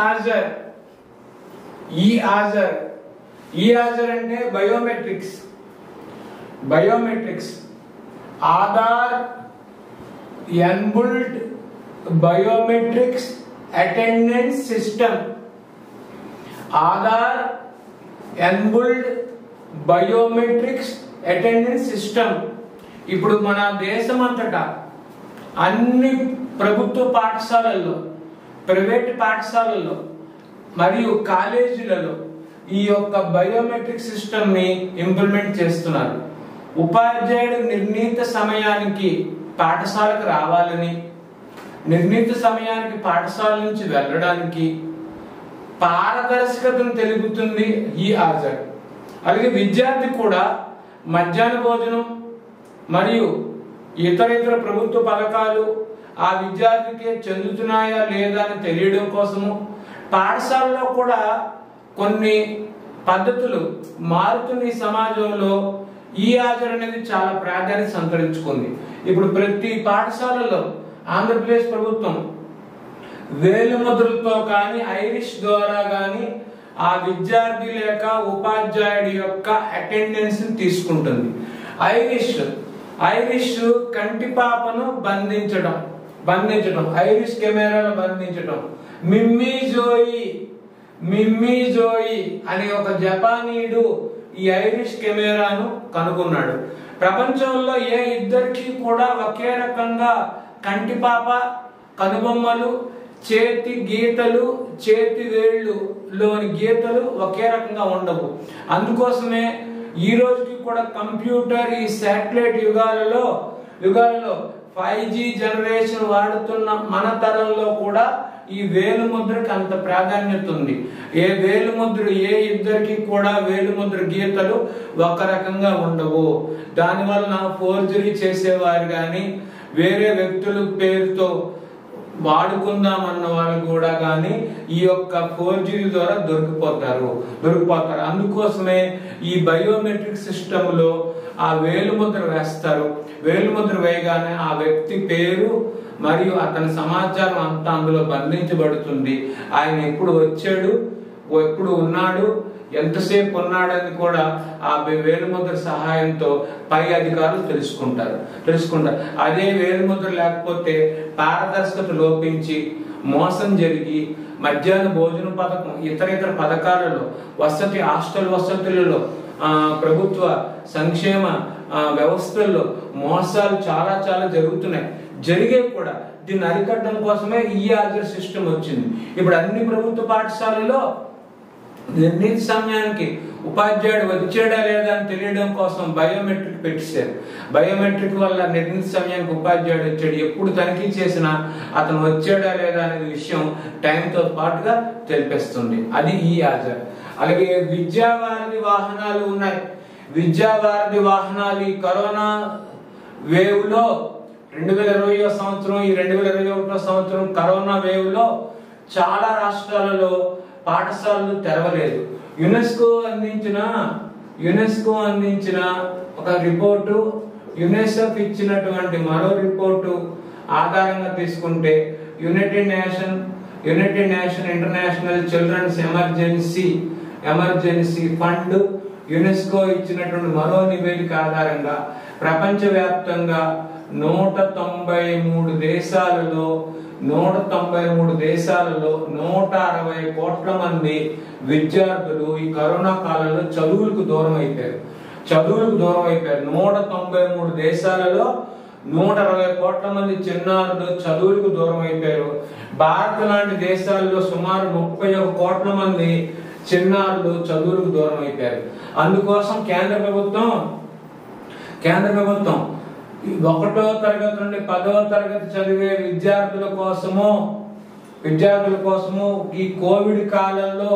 ఆజర్ ఈ ఆజర్ ఈ ఆజర్ అంటే biometrics biometrics Aadhaar enabled biometrics attendance system Aadhaar enabled biometrics attendance system ఇప్పుడు మన దేశం అంతటా అన్ని ప్రభుత్వ పాఠశాలల్లో ప్రైవేట్ పాఠశాలల్లో మరియు కాలేజీలలో ఈ యొక్క బయోమెట్రిక్ సిస్టమ్ ని ఇంప్లిమెంట్ చేస్తున్నారు ఉపాధ్యాయుడు నిర్ణీత సమయానికి పాఠశాలకు రావాలని నిర్ణీత సమయానికి పాఠశాల నుంచి వెళ్ళడానికి పారదర్శకతను తెలుపుతుంది ఈ ఆజర్ అలాగే విద్యార్థి కూడా మధ్యాహ్న భోజనం మరియు ఇతర ఇతర ప్రభుత్వ పథకాలు ఆ విద్యార్థికి చెందుతున్నాయా లేదా అని తెలియడం కోసము పాఠశాలలో కూడా కొన్ని పద్ధతులు మారుతున్న ఈ సమాజంలో ఈ ఆచరణ అనేది చాలా ప్రాధాన్యత సంతరించుకుంది ఇప్పుడు ప్రతి పాఠశాలలో ఆంధ్రప్రదేశ్ ప్రభుత్వం వేలుముద్రలతో కానీ ఐరిష్ ద్వారా కానీ ఆ విద్యార్థి లేక ఉపాధ్యాయుడి యొక్క అటెండెన్స్ తీసుకుంటుంది ఐరిష్ ఐరిష్ కంటి పాపను బంధించడం బంధించడం ఐరిష్ కెమెరాను బంధించడం మిమ్మీ జోయి మిమ్మీ జోయి అనే ఒక జపానీయుడు ఈ ఐరిష్ కెమెరాను కనుగొన్నాడు ప్రపంచంలో ఏ ఇద్దరికి కూడా ఒకే రకంగా కంటిపాప కనుబొమ్మలు చేతి గీతలు చేతి వేళ్ళు లోని గీతలు ఒకే రకంగా ఉండవు అందుకోసమే ఈ రోజుకి కూడా కంప్యూటర్ ఈ శాటిలైట్ యుగాలలో యుగాలలో ఫైవ్ జీ జనరేషన్ వాడుతున్న మన తరంలో కూడా ఈ వేలు ముద్రకి అంత ప్రాధాన్యత ఉంది ఏ వేలు ముద్ర ఏ ఇద్దరికి కూడా వేలు ముద్ర గీతలు ఒక రకంగా ఉండవు దానివల్ల ఫోర్జరీ చేసేవారు కానీ వేరే వ్యక్తుల పేరుతో వాడుకుందామన్న వాళ్ళు కూడా కానీ ఈ యొక్క ఫోర్జరీ ద్వారా దొరికిపోతారు దొరికిపోతారు అందుకోసమే ఈ బయోమెట్రిక్ సిస్టమ్ లో ఆ వేలుముద్ర వేస్తారు వేలుముద్ర వేయగానే ఆ వ్యక్తి పేరు మరియు అతని సమాచారం అంతా అందులో బంధించబడుతుంది ఆయన ఎప్పుడు వచ్చాడు ఎప్పుడు ఉన్నాడు ఎంతసేపు ఉన్నాడని కూడా ఆ వేలుముద్ర సహాయంతో పై అధికారులు తెలుసుకుంటారు తెలుసుకుంటారు అదే వేలుముద్ర లేకపోతే పారదర్శకత లోపించి మోసం జరిగి మధ్యాహ్న భోజన పథకం ఇతర ఇతర పథకాలలో వసతి హాస్టల్ వసతులలో ఆ, ప్రభుత్వ సంక్షేమ ఆ, వ్యవస్థల్లో మోసాలు చాలా చాలా జరుగుతున్నాయి జరిగే కూడా దీన్ని అరికట్టడం కోసమే ఈ హాజర్ సిస్టమ్ వచ్చింది ఇప్పుడు అన్ని ప్రభుత్వ పాఠశాలల్లో నిర్ణీత సమయానికి ఉపాధ్యాయుడు వచ్చాడా లేదా అని తెలియడం కోసం బయోమెట్రిక్ పెట్టేశారు బయోమెట్రిక్ వల్ల నిర్ణీత సమయానికి ఉపాధ్యాయుడు వచ్చాడు ఎప్పుడు తనిఖీ చేసినా అతను వచ్చాడా లేదా అనే విషయం టైంతో పాటుగా తెలిపిస్తుంది అది ఈ హాజర్ అలాగే విద్యావారధి వాహనాలు ఉన్నాయి విద్యావారధి వాహనాలు ఈ కరోనా వేవ్ లో రెండు వేల ఇరవయో సంవత్సరం ఈ రెండు వేల ఇరవై ఒకటో సంవత్సరం కరోనా వేవ్ లో చాలా రాష్ట్రాలలో పాఠశాలలు తెరవలేదు యునెస్కో అందించిన యునెస్కో అందించిన ఒక రిపోర్టు యునెసెఫ్ ఇచ్చినటువంటి మరో రిపోర్టు ఆధారంగా తీసుకుంటే united nation united nation international children's emergency emergency fund UNESCO ఇచ్చినటువంటి మరో నివేదిక ఆధారంగా ప్రపంచవ్యాప్తంగా నూట తొంభై మూడు దేశాలలో నూట తొంభై మూడు దేశాలలో నూట అరవై కోట్ల మంది విద్యార్థులు ఈ కరోనా కాలంలో చదువులకు దూరం అయిపోయారు చదువులకు దూరం అయిపోయారు నూట తొంభై మూడు దేశాలలో నూట అరవై కోట్ల మంది చిన్నారులు చదువులకు దూరం అయిపోయారు భారత్ లాంటి దేశాల్లో సుమారు ముప్పై ఒక కోట్ల మంది చిన్నారులు చదువులకు దూరం అయిపోయారు అందుకోసం కేంద్ర ప్రభుత్వం కేంద్ర ప్రభుత్వం ఈ ఒకటో తరగతి నుండి పదవ తరగతి చదివే విద్యార్థుల కోసము విద్యార్థుల కోసము ఈ కోవిడ్ కాలంలో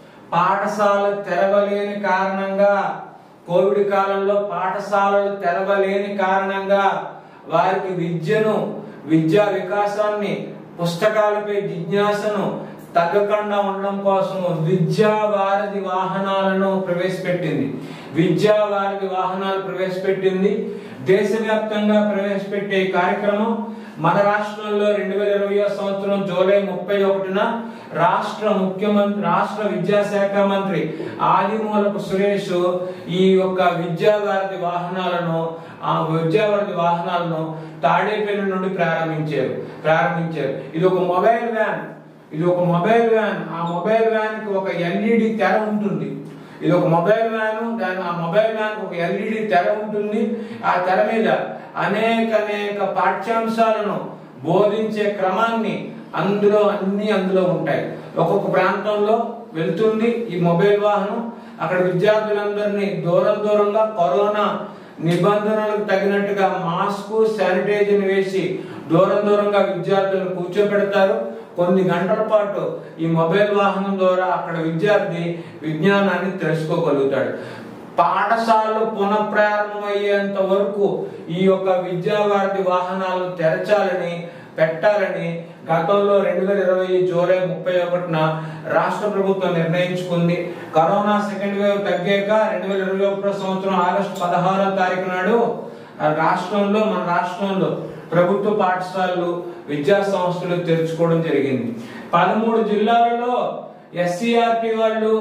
పాఠశాల తెరవలేని కారణంగా కోవిడ్ కాలంలో పాఠశాలలు తెరవలేని కారణంగా వారికి విద్యను విద్యా వికాసాన్ని పుస్తకాలపై జిజ్ఞాసను తగ్గకుండా ఉండడం కోసం విద్యా వారధి వాహనాలను ప్రవేశపెట్టింది విద్యా వారధి వాహనాలు ప్రవేశపెట్టింది దేశవ్యాప్తంగా ప్రవేశపెట్టే ఈ కార్యక్రమం మన రాష్ట్రంలో రెండు వేల ఇరవై సంవత్సరం జూలై ముప్పై ఒకటిన రాష్ట్ర ముఖ్యమంత్రి రాష్ట్ర విద్యాశాఖ మంత్రి ఆదిమూలపు సురేష్ ఈ యొక్క విద్యావారధి వాహనాలను ఆ విద్యావారధి వాహనాలను తాడేపల్లి నుండి ప్రారంభించారు ప్రారంభించారు ఇది ఒక మొబైల్ వ్యాన్ ఇది ఒక మొబైల్ వ్యాన్ ఆ మొబైల్ వ్యాన్ కి ఒక ఎల్ఈడి తెర ఉంటుంది ఇది ఒక మొబైల్ వ్యాన్ దాని ఆ మొబైల్ వ్యాన్ ఒక ఎల్ఈడి తెర ఉంటుంది ఆ తెర మీద అనేక అనేక పాఠ్యాంశాలను బోధించే క్రమాన్ని అందులో అన్ని అందులో ఉంటాయి ఒక్కొక్క ప్రాంతంలో వెళ్తుంది ఈ మొబైల్ వాహనం అక్కడ విద్యార్థులందరినీ దూరం దూరంగా కరోనా నిబంధనలకు తగినట్టుగా మాస్క్ శానిటైజర్ వేసి దూరం దూరంగా విద్యార్థులను కూర్చోబెడతారు కొన్ని గంటల పాటు ఈ మొబైల్ వాహనం ద్వారా అక్కడ విద్యార్థి విజ్ఞానాన్ని తెలుసుకోగలుగుతాడు పాఠశాలలు పునఃప్రారంభమయ్యేంత వరకు ఈ యొక్క విద్యావారధి వాహనాలను తెరచాలని పెట్టాలని గతంలో రెండు వేల ఇరవై జూలై ముప్పై ఒకటిన రాష్ట్ర ప్రభుత్వం నిర్ణయించుకుంది కరోనా సెకండ్ వేవ్ తగ్గాక రెండు వేల ఇరవై ఒకటో సంవత్సరం ఆగస్టు పదహారో తారీఖు నాడు ఆ రాష్ట్రంలో మన రాష్ట్రంలో ప్రభుత్వ పాఠశాలలు విద్యా సంస్థలు తెరుచుకోవడం జరిగింది పదమూడు జిల్లాలలో ఎస్సీఆర్టీ వాళ్ళు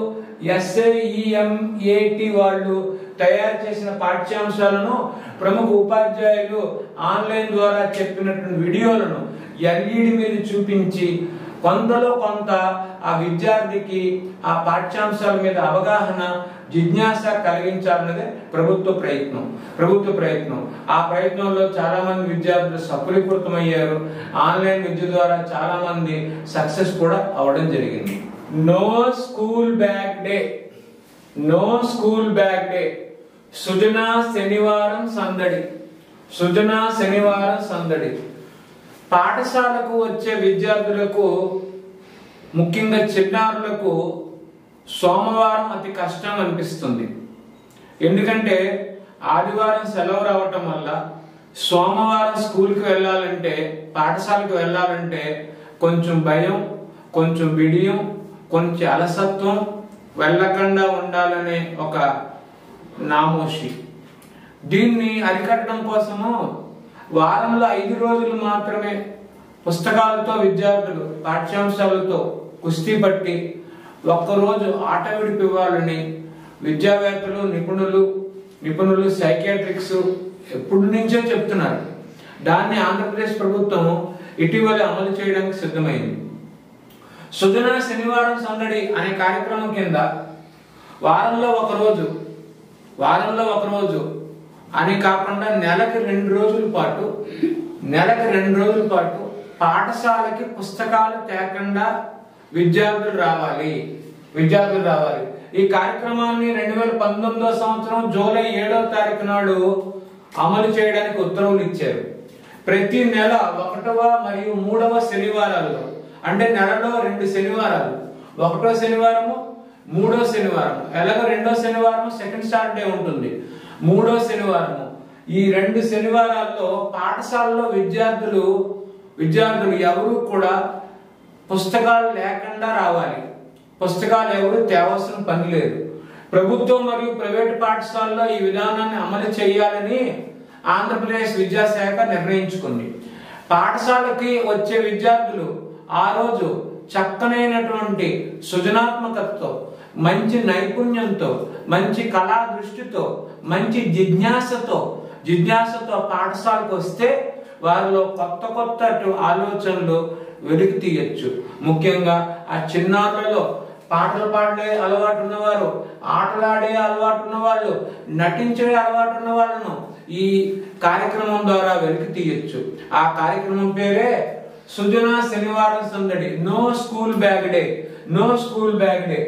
ఎస్ఐఈఎంఏటి వాళ్ళు తయారు చేసిన పాఠ్యాంశాలను ప్రముఖ ఉపాధ్యాయులు ఆన్లైన్ ద్వారా చెప్పినటువంటి వీడియోలను ఎల్ఈడి మీద చూపించి కొంతలో కొంత ఆ విద్యార్థికి ఆ పాఠ్యాంశాల మీద అవగాహన జిజ్ఞాస కలిగించాలన్నదే ప్రభుత్వ ప్రయత్నం ప్రభుత్వ ప్రయత్నం ఆ ప్రయత్నంలో చాలా మంది విద్యార్థులు సఫలీకృతమయ్యారు ఆన్లైన్ విద్య ద్వారా చాలా మంది సక్సెస్ కూడా అవడం జరిగింది no school bag day no school bag day Sujana శనివారం సందడి సుజనా శనివారం సందడి పాఠశాలకు వచ్చే విద్యార్థులకు ముఖ్యంగా చిన్నారులకు సోమవారం అతి కష్టం అనిపిస్తుంది ఎందుకంటే ఆదివారం సెలవు రావటం వల్ల సోమవారం స్కూల్కి వెళ్ళాలంటే పాఠశాలకు వెళ్ళాలంటే కొంచెం భయం కొంచెం బిడియం కొంచెం అలసత్వం వెళ్ళకుండా ఉండాలనే ఒక నామోషి దీన్ని అరికట్టడం కోసము వారంలో ఐదు రోజులు మాత్రమే పుస్తకాలతో విద్యార్థులు పాఠ్యాంశాలతో కుస్తీ పట్టి ఒక్కరోజు ఆట విడిపివ్వాలని విద్యావేత్తలు నిపుణులు నిపుణులు సైకియాట్రిక్స్ ఎప్పటి నుంచో చెప్తున్నారు దాన్ని ఆంధ్రప్రదేశ్ ప్రభుత్వం ఇటీవల అమలు చేయడానికి సిద్ధమైంది సుజన శనివారం సందడి అనే కార్యక్రమం కింద వారంలో ఒక రోజు వారంలో ఒక రోజు అని కాకుండా నెలకి రెండు రోజుల పాటు నెలకి రెండు రోజుల పాటు పాఠశాలకి పుస్తకాలు తేకుండా విద్యార్థులు రావాలి విద్యార్థులు రావాలి ఈ కార్యక్రమాన్ని రెండు వేల పంతొమ్మిదో సంవత్సరం జూలై ఏడవ తారీఖు నాడు అమలు చేయడానికి ఉత్తర్వులు ఇచ్చారు ప్రతి నెల ఒకటవ మరియు మూడవ శనివారాల్లో అంటే నెలలో రెండు శనివారాలు ఒకటో శనివారము మూడో శనివారం ఎలాగో రెండో శనివారం సెకండ్ సాటర్డే ఉంటుంది మూడో శనివారము ఈ రెండు శనివారాల్లో పాఠశాలలో విద్యార్థులు విద్యార్థులు ఎవరు కూడా పుస్తకాలు లేకుండా రావాలి పుస్తకాలు ఎవరు తేవాల్సిన పని లేదు ప్రభుత్వం మరియు ప్రైవేట్ పాఠశాలలో ఈ విధానాన్ని అమలు చేయాలని ఆంధ్రప్రదేశ్ విద్యాశాఖ నిర్ణయించుకుంది పాఠశాలకి వచ్చే విద్యార్థులు ఆ రోజు చక్కనైనటువంటి సృజనాత్మకతతో మంచి నైపుణ్యంతో మంచి కళా దృష్టితో మంచి జిజ్ఞాసతో జిజ్ఞాసతో పాఠశాలకు వస్తే వారిలో కొత్త కొత్త ఆలోచనలు వెలికి తీయచ్చు ముఖ్యంగా ఆ చిన్నారులలో పాటలు పాడే అలవాటు ఉన్నవారు ఆటలాడే అలవాటు ఉన్న వాళ్ళు నటించే అలవాటు ఉన్న వాళ్ళను ఈ కార్యక్రమం ద్వారా వెలికి తీయచ్చు ఆ కార్యక్రమం పేరే సుజనా శనివారం సందడి no school bag day no school bag day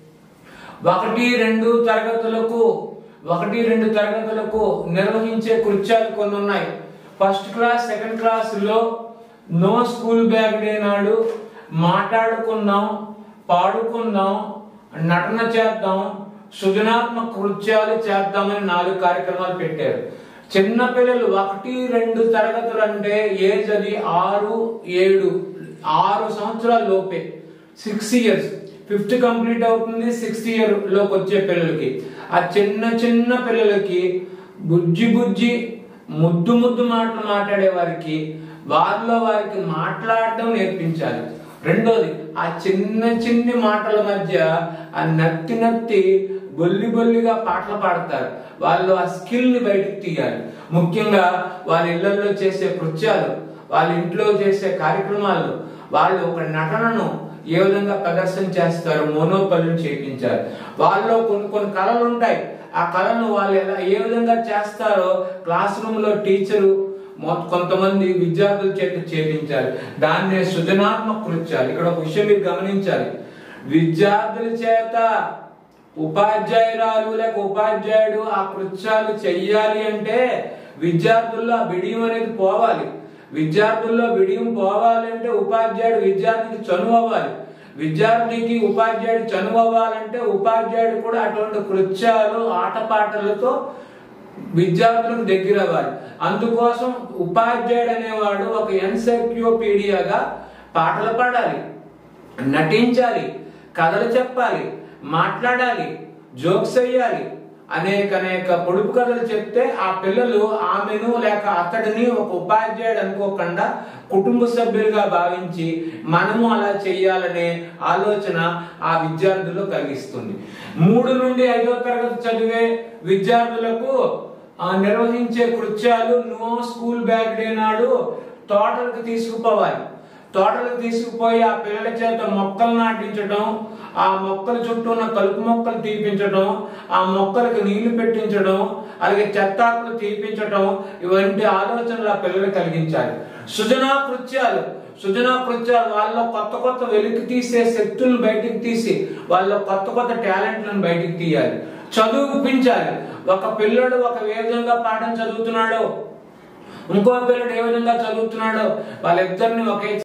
ఒకటి రెండు తరగతులకు ఒకటి రెండు తరగతులకు నిర్వహించే కృత్యాలు కొన్ని ఉన్నాయి ఫస్ట్ క్లాస్ సెకండ్ క్లాస్ లో నో స్కూల్ బ్యాగ్ డే నాడు మాట్లాడుకుందాం పాడుకుందాం నటన చేద్దాం సృజనాత్మక కృత్యాలు చేద్దామని నాలుగు కార్యక్రమాలు పెట్టారు చిన్న పిల్లలు ఒకటి రెండు తరగతులు అంటే ఏజ్ అది ఆరు ఏడు ఆరు సంవత్సరాల లోపే సిక్స్ ఇయర్స్ ఫిఫ్త్ కంప్లీట్ అవుతుంది సిక్స్త్ ఇయర్ లోకి వచ్చే పిల్లలకి ఆ చిన్న చిన్న పిల్లలకి బుజ్జి బుజ్జి ముద్దు ముద్దు మాటలు మాట్లాడే వారికి వారిలో వారికి మాట్లాడడం నేర్పించాలి రెండోది ఆ చిన్న చిన్ని మాటల మధ్య ఆ నత్తి నత్తి బొల్లి బొల్లిగా పాటలు పాడతారు వాళ్ళు ఆ స్కిల్ ని బయటకు తీయాలి ముఖ్యంగా వాళ్ళ ఇళ్లలో చేసే కృత్యాలు వాళ్ళ ఇంట్లో చేసే కార్యక్రమాలు వాళ్ళు ఒక నటనను ఏ విధంగా ప్రదర్శన చేస్తారు మోనోపల్లిని చేయించారు వాళ్ళలో కొన్ని కొన్ని కళలు ఉంటాయి ఆ కళను వాళ్ళు ఎలా ఏ విధంగా చేస్తారో క్లాస్ రూమ్ లో టీచరు మొ- కొంతమంది విద్యార్థుల చేత చేపించాలి దాన్నే సృజనాత్మక కృత్యాలు ఇక్కడ ఒక విషయం మీరు గమనించాలి విద్యార్థుల చేత ఉపాధ్యాయురాలు లేక ఉపాధ్యాయుడు ఆ కృత్యాలు చెయ్యాలి అంటే విద్యార్థుల్లో ఆ బిడియం అనేది పోవాలి విద్యార్థుల్లో బిడియం పోవాలి అంటే ఉపాధ్యాయుడు విద్యార్థికి చనువు అవ్వాలి విద్యార్థికి ఉపాధ్యాయుడు చనువు అవ్వాలంటే ఉపాధ్యాయుడు కూడా అటువంటి కృత్యాలు ఆటపాటలతో విద్యార్థులకు దగ్గర అవ్వాలి అందుకోసం ఉపాధ్యాయుడు అనేవాడు ఒక ఎన్సైక్లోపీడియాగా పాటలు పాడాలి నటించాలి కథలు చెప్పాలి మాట్లాడాలి జోక్స్ వేయాలి అనేక అనేక పొడుపు కథలు చెప్తే ఆ పిల్లలు ఆమెను లేక అతడిని ఒక ఉపాధ్యాయుడు అనుకోకుండా కుటుంబ సభ్యులుగా భావించి మనము అలా చెయ్యాలనే ఆలోచన ఆ విద్యార్థుల్లో కలిగిస్తుంది మూడు నుండి ఐదో తరగతి చదివే విద్యార్థులకు ఆ నిర్వహించే కృత్యాలు నో స్కూల్ బ్యాగ్ డే నాడు తోటలకు తీసుకుపోవాలి తోటలకు తీసుకుపోయి ఆ పిల్లల చేత మొక్కలు నాటించడం ఆ మొక్కల చుట్టూ ఉన్న కలుపు మొక్కలు తీపించడం ఆ మొక్కలకు నీళ్లు పెట్టించడం అలాగే చెత్తాకులు తీపించడం ఇవంటి ఆలోచనలు ఆ పిల్లలు కలిగించాలి సృజనా కృత్యాలు సృజనా కృత్యాలు వాళ్ళలో కొత్త కొత్త వెలికి తీసే శక్తులను బయటికి తీసి వాళ్ళ కొత్త కొత్త టాలెంట్లను బయటికి తీయాలి చదువుపించాలి ఒక పిల్లడు ఒక ఏ విధంగా పాఠం చదువుతున్నాడో ఇంకో పిల్లడు ఏ విధంగా చదువుతున్నాడో వాళ్ళిద్దరిని ఒకే